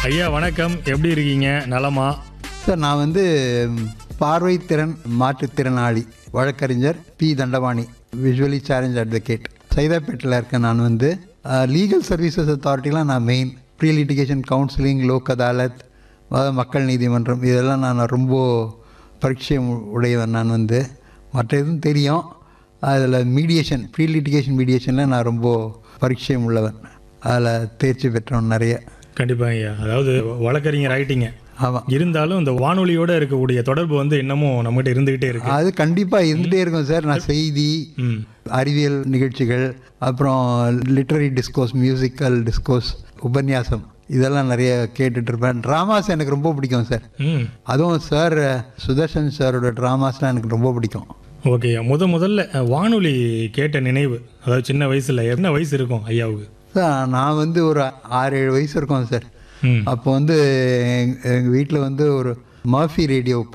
ஐயா வணக்கம் எப்படி இருக்கீங்க நலமா சார் நான் வந்து ம், பார்வைத்திறன் மாற்றுத்திறனாளி வழக்கறிஞர் P Dhandapani visually challenge advocate சைதாப்பேட்டில் இருக்கேன் நான் வந்து லீகல் சர்வீசஸ் அத்தாரிட்டிலாம் நான் main pre litigation counselling Lok Adalat அதாவது மக்கள் நீதிமன்றம் இதெல்லாம் நான் ரொம்ப பரிச்சயம் உடையவன் நான் வந்து மற்ற எதுவும் தெரியும் அதில் மீடியேஷன் ப்ரீ லிட்டிகேஷன் மீடியேஷனில் நான் ரொம்ப பரிச்சயம் உள்ளவன் அதில் தேர்ச்சி பெற்றவன் நிறைய கண்டிப்பாக ஐயா அதாவது வழக்கறிஞர் ஆயிட்டீங்க ஆமாம் இருந்தாலும் இந்த வானொலியோட இருக்கக்கூடிய தொடர்பு வந்து இன்னமும் நம்மகிட்ட இருந்துகிட்டே இருக்கு அது கண்டிப்பாக இருந்துகிட்டே இருக்கும் சார் நான் செய்தி ம் அறிவியல் நிகழ்ச்சிகள் அப்புறம் லிட்ரரி டிஸ்கோஸ் மியூசிக்கல் டிஸ்கோஸ் உபன்யாசம் இதெல்லாம் நிறைய கேட்டுட்டு இருப்பேன் ட்ராமாஸ் எனக்கு ரொம்ப பிடிக்கும் சார் ம் அதுவும் சார் சுதர்ஷன் சாரோட ட்ராமாஸ்லாம் எனக்கு ரொம்ப பிடிக்கும் ஓகே முத முதல்ல அஹ், வானொலி கேட்ட நினைவு அதாவது சின்ன வயசுல என்ன வயசு இருக்கும் ஐயாவுக்கு சார் நான் வந்து ஒரு ஆறு ஏழு வயசு இருக்கும் சார் ம் அப்போ வந்து எங்கள் வீட்டில் வந்து ஒரு மர்ஃபி ரேடியோ